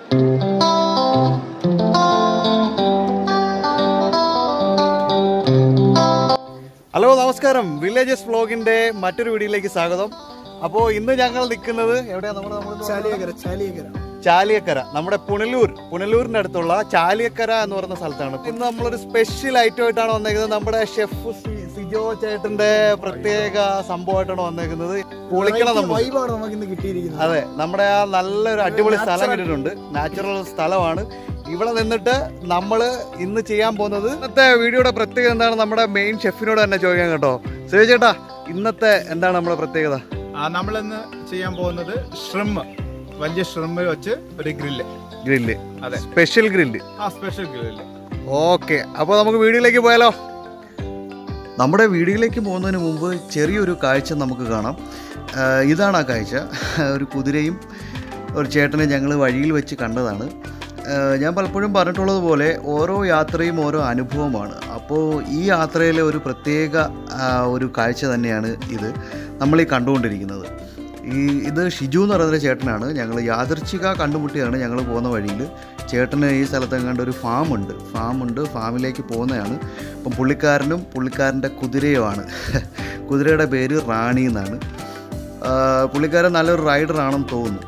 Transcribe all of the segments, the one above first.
Hello നമസ്കാരം villages വ്ളോഗിന്റെ മറ്റൊരു വീഡിയോയിലേക്ക് സ്വാഗതം അപ്പോൾ ഇന്ന് ഞങ്ങൾ നിൽക്കുന്നത് എവിടെയാ നമ്മുടെ നമ്മൾ ചാലിയകര ചാലിയകര ചാലിയക്കര നമ്മുടെ പുനലൂർ പുനലൂരിന്റെ അടുത്തുള്ള ചാലിയക്കര എന്ന് പറയുന്ന സ്ഥലത്താണ് ഇന്ന് നമ്മളൊരു സ്പെഷ്യൽ ഐറ്റം ആയിട്ടാണ് വന്നേക്കുന്നത് നമ്മുടെ ഷെഫ് സിജോ ചേട്ടന്റെ പ്രത്യേക സംഭവമായിട്ടാണ് വന്നേക്കുന്നത് പൊളിക്കണം നമ്മൾ വൈബാണ് നമുക്ക് ഇന്ന് കിട്ടിയിരിക്കുന്നത് അതെ നമ്മുടെ ആ നല്ലൊരു അടിപൊളി സ്ഥലം കിട്ടിയിട്ടുണ്ട് നാച്ചുറൽ സ്ഥലമാണ് ഇവിടെ നിന്നിട്ട് നമ്മൾ ഇന്ന് ചെയ്യാൻ പോകുന്നത് ഇന്നത്തെ വീഡിയോയുടെ പ്രത്യേകത എന്താണ് നമ്മുടെ മെയിൻ ഷെഫിനോട് തന്നെ ചോദിക്കാൻ കേട്ടോ സിജോ ചേട്ടാ ഇന്നത്തെ എന്താണ് നമ്മുടെ പ്രത്യേകത ആ നമ്മളിന്ന് ചെയ്യാൻ പോകുന്നത് ഷ്രിം വലിയ ഷ്രിം വെച്ച് ഒരു ഗ്രില്ല് ഗ്രില്ല് അതെ. സ്പെഷ്യൽ ഗ്രില്ല് ആ സ്പെഷ്യൽ ഗ്രില്ല് ഓക്കെ അപ്പോൾ നമുക്ക് വീഡിയോയിലേക്ക് പോയാലോ നമ്മുടെ വീഡിയോയിലേക്ക് പോകുന്നതിന് മുമ്പ് ചെറിയൊരു കാഴ്ച നമുക്ക് കാണാം ആ, ഇതാണ് ആ കാഴ്ച ഒരു കുതിരയും ഒരു ചേട്ടനെ ഞങ്ങൾ വഴിയിൽ വെച്ച് കണ്ടതാണ് ആ, ഞാൻ പലപ്പോഴും പറഞ്ഞിട്ടുള്ളത് പോലെ ഓരോ യാത്രയും ഓരോ അനുഭവമാണ് അപ്പോൾ ഈ വഴിയിലെ ഒരു പ്രത്യേക ആ, ഒരു കാഴ്ച തന്നെയാണ് ഇത് നമ്മൾ ഈ കണ്ടുകൊണ്ടിരിക്കുന്നത് ഈ ഇത് ഷിജു എന്ന് പറയുന്ന ചേട്ടനാണ് ഞങ്ങൾ യാദർച്ഛിക കണ്ടുമുട്ടിയാണ് ഞങ്ങൾ പോകുന്ന വഴിയിൽ ചേട്ടന് ഈ സ്ഥലത്തെങ്ങാണ്ട് ഒരു ഫാമുണ്ട് ഫാമുണ്ട് ഫാമിലേക്ക് പോകുന്നതാണ് അപ്പം പുള്ളിക്കാരനും പുള്ളിക്കാരൻ്റെ കുതിരയുമാണ് കുതിരയുടെ പേര് റാണി എന്നാണ് ആ, പുള്ളിക്കാരൻ നല്ലൊരു റൈഡറാണെന്ന് തോന്നുന്നു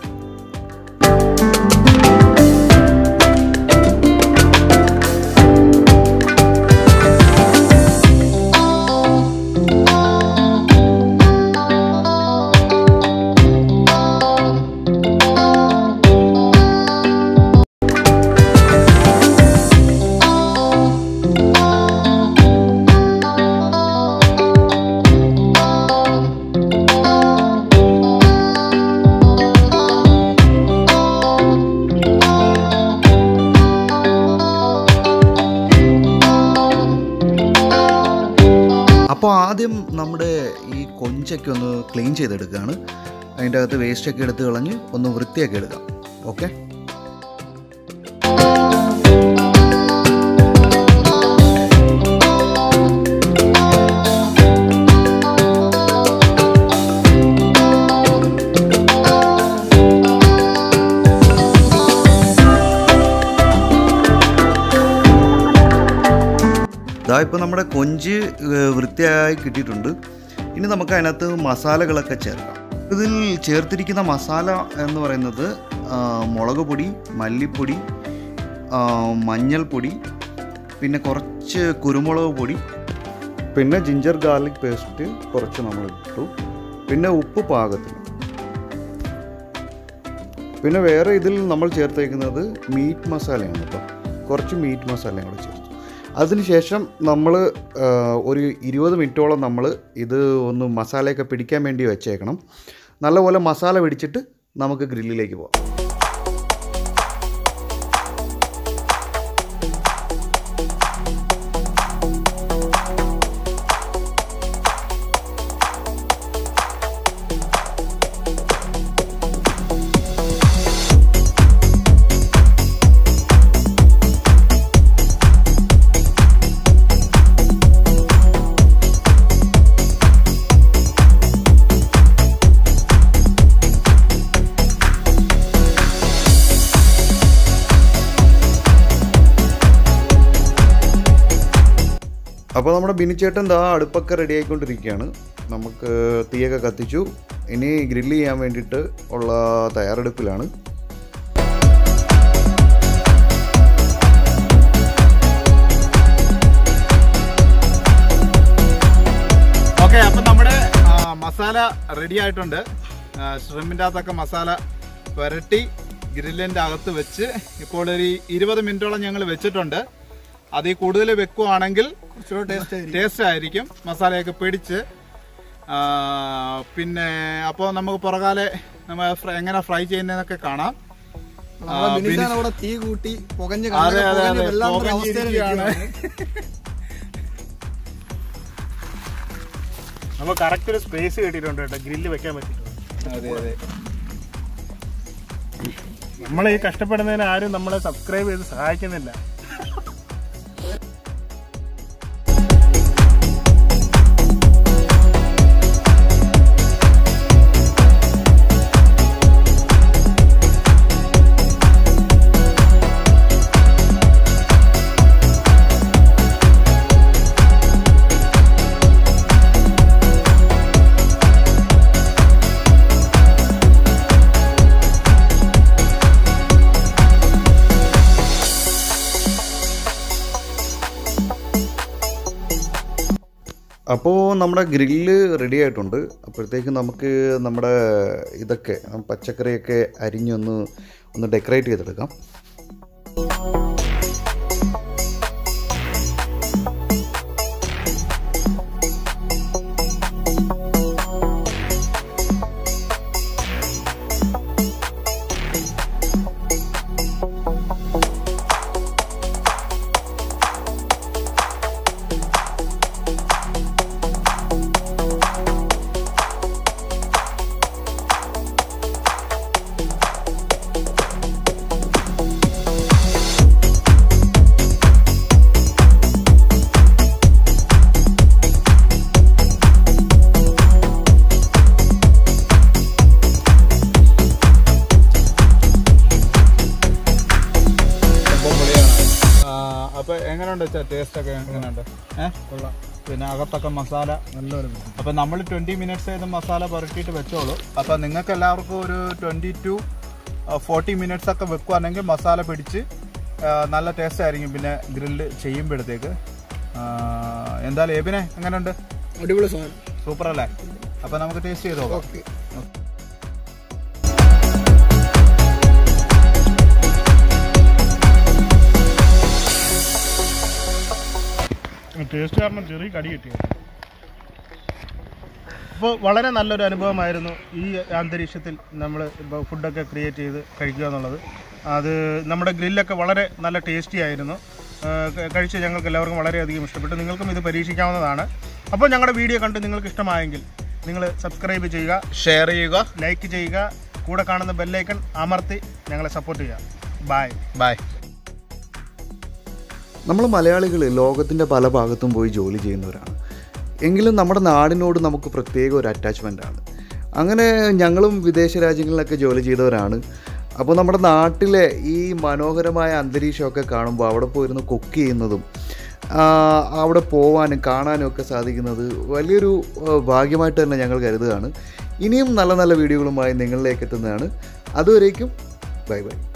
അപ്പോൾ ആദ്യം നമ്മുടെ ഈ കൊഞ്ചൊക്കെ ഒന്ന് ക്ലീൻ ചെയ്തെടുക്കുകയാണ് അതിൻ്റെ അകത്ത് വേസ്റ്റൊക്കെ എടുത്ത് കളഞ്ഞ് ഒന്ന് വൃത്തിയാക്കി എടുക്കാം ഓക്കെ ഇതാ ഇപ്പോൾ നമ്മുടെ കൊഞ്ച് ഏഹ്, വൃത്തിയായി കിട്ടിയിട്ടുണ്ട് ഇനി നമുക്ക് അതിനകത്ത് മസാലകളൊക്കെ ചേർക്കാം ഇതിൽ ചേർത്തിരിക്കുന്ന മസാല എന്ന് പറയുന്നത് ആ, മുളക് പൊടി മല്ലിപ്പൊടി ആ, മഞ്ഞൾപ്പൊടി പിന്നെ കുറച്ച് കുരുമുളക് പൊടി പിന്നെ ജിഞ്ചർ ഗാർലിക് പേസ്റ്റ് കുറച്ച് നമ്മൾ ഇട്ടു പിന്നെ ഉപ്പ് പാകത്തിന് പിന്നെ വേറെ ഇതിൽ നമ്മൾ ചേർത്തേക്കുന്നത് മീറ്റ് മസാലയാണ് കേട്ടോ കുറച്ച് മീറ്റ് മസാലയും കൂടെ ചേർത്തു അതിനുശേഷം നമ്മൾ ഒരു ഇരുപത് മിനിറ്റോളം നമ്മൾ ഇത് ഒന്ന് മസാലയൊക്കെ പിടിക്കാൻ വേണ്ടി വെച്ചേക്കണം നല്ലപോലെ മസാല പിടിച്ചിട്ട് നമുക്ക് ഗ്രില്ലിലേക്ക് പോകാം അപ്പോൾ നമ്മുടെ ബിനിച്ചേട്ടൻ ദാ അടുപ്പൊക്കെ റെഡി ആയിക്കൊണ്ടിരിക്കുകയാണ് നമുക്ക് തീയൊക്കെ കത്തിച്ചു ഇനി ഗ്രില്ല് ചെയ്യാൻ വേണ്ടിയിട്ട് ഉള്ള തയ്യാറെടുപ്പിലാണ് ഓക്കെ അപ്പം നമ്മുടെ ആ, മസാല റെഡി ആയിട്ടുണ്ട് ഷ്രിമ്മിൻ്റെ അകത്തൊക്കെ മസാല പുരട്ടി ഗ്രില്ലിൻ്റെ അകത്ത് വെച്ച് ഇപ്പോൾ ഒരു ഇരുപത് മിനിറ്റോളം ഞങ്ങൾ വെച്ചിട്ടുണ്ട് അതിൽ കൂടുതൽ വെക്കുവാണെങ്കിൽ കുറച്ചുകൂടെ ടേസ്റ്റ് ആയിരിക്കും ടേസ്റ്റ് ആയിരിക്കും മസാലയൊക്കെ പിടിച്ച് ആ, പിന്നെ അപ്പോൾ നമുക്ക് പുറകാലെ നമ്മൾ ഫ്ര- എങ്ങനെ ഫ്രൈ ചെയ്യുന്നതെന്നൊക്കെ കാണാം നമ്മളെ ആ, ബിനിസാൻ ബിനി- അവിടെ തീ കൂട്ടി പുകഞ്ഞ് അതെ കണ്ണൊക്കെ അതെ പുകഞ്ഞ് അതെ വെല്ലാത്തൊരു അവസ്ഥയിൽ പുകഞ്ഞിരിക്കുകയാണ്. ഇരിക്കുകയാണ്. നമുക്ക് കറക്റ്റ് ഒരു സ്പേസ് കിട്ടിയിട്ടുണ്ട് കേട്ടോ ഗ്രില്ല് വെക്കാൻ പറ്റിയിട്ടുണ്ട് അതെ അതെ നമ്മളെ ഈ കഷ്ടപ്പെടുന്നതിന് ആരും നമ്മളെ സബ്സ്ക്രൈബ് ചെയ്ത് സഹായിക്കുന്നില്ല അപ്പോൾ നമ്മുടെ ഗ്രില്ല് റെഡി ആയിട്ടുണ്ട് അപ്പോഴത്തേക്കും നമുക്ക് നമ്മുടെ ഇതൊക്കെ പച്ചക്കറിയൊക്കെ അരിഞ്ഞൊന്ന് ഒന്ന് ഡെക്കറേറ്റ് ചെയ്തെടുക്കാം സംഭവം പൊളിയാണ് ആ, അപ്പൊ എങ്ങനെയുണ്ട് ടേസ്റ്റ് ഒക്കെ എങ്ങനെയുണ്ട് ഏഹ് കൊള്ളാം പിന്നെ അകത്തൊക്കെ മസാല നല്ലൊരു അപ്പൊ നമ്മൾ ട്വന്റി മിനിറ്റ്സ് ഇത് മസാല പുരട്ടിയിട്ട് വെച്ചോളൂ അപ്പൊ നിങ്ങൾക്ക് എല്ലാവർക്കും ഒരു ട്വന്റി ടു ഫോർട്ടി മിനിറ്റ്സ് ഒക്കെ വെക്കുവാണെങ്കിൽ മസാല പിടിച്ച് ആ, നല്ല ടേസ്റ്റ് ആയിരിക്കും പിന്നെ ഗ്രില്ല് ചെയ്യുമ്പോഴത്തേക്ക് ആ, എന്തായാലും എബിനെ എങ്ങനെയുണ്ട് അടിപൊളി സാധനം സൂപ്പർ അല്ലേ അപ്പൊ നമുക്ക് ടേസ്റ്റ് ചെയ്തോ ഓക്കെ ടേസ്റ്റ് കാരണം ചെറിയ കടി കിട്ടിയത് അപ്പോൾ വളരെ നല്ലൊരു അനുഭവമായിരുന്നു ഈ അന്തരീക്ഷത്തിൽ നമ്മൾ ഇപ്പോൾ ഫുഡൊക്കെ ക്രിയേറ്റ് ചെയ്ത് കഴിക്കുക എന്നുള്ളത് അത് നമ്മുടെ ഗ്രില്ലൊക്കെ വളരെ നല്ല ടേസ്റ്റി ആയിരുന്നു ആ, ക- കഴിച്ച് ഞങ്ങൾക്ക് എല്ലാവർക്കും വളരെയധികം ഇഷ്ടപ്പെട്ടു നിങ്ങൾക്കും ഇത് പരീക്ഷിക്കാവുന്നതാണ് അപ്പോൾ ഞങ്ങളുടെ വീഡിയോ കണ്ട് നിങ്ങൾക്ക് ഇഷ്ടമായെങ്കിൽ നിങ്ങൾ സബ്സ്ക്രൈബ് ചെയ്യുക ഷെയർ ചെയ്യുക ലൈക്ക് ചെയ്യുക കൂടെ കാണുന്ന ബെല്ലൈക്കൺ അമർത്തി ഞങ്ങളെ സപ്പോർട്ട് ചെയ്യുക ബൈ ബൈ നമ്മൾ മലയാളികൾ ലോകത്തിൻ്റെ പല ഭാഗത്തും പോയി ജോലി ചെയ്യുന്നവരാണ് എങ്കിലും നമ്മുടെ നാടിനോട് നമുക്ക് പ്രത്യേക ഒരു അറ്റാച്ച്മെൻ്റ് ആണ് അങ്ങനെ ഞങ്ങളും വിദേശ രാജ്യങ്ങളിലൊക്കെ ജോലി ചെയ്തവരാണ് അപ്പോൾ നമ്മുടെ നാട്ടിലെ ഈ മനോഹരമായ അന്തരീക്ഷമൊക്കെ കാണുമ്പോൾ അവിടെ പോയിരുന്ന് കുക്ക് ചെയ്യുന്നതും ആ, അവിടെ പോവാനും കാണാനും ഒക്കെ സാധിക്കുന്നത് വലിയൊരു ആ, ഭാഗ്യമായിട്ട് തന്നെ ഞങ്ങൾ കരുതുകയാണ് ഇനിയും നല്ല നല്ല വീഡിയോകളുമായി നിങ്ങളിലേക്ക് എത്തുന്നതാണ് അതുവരേക്കും ബൈ ബൈ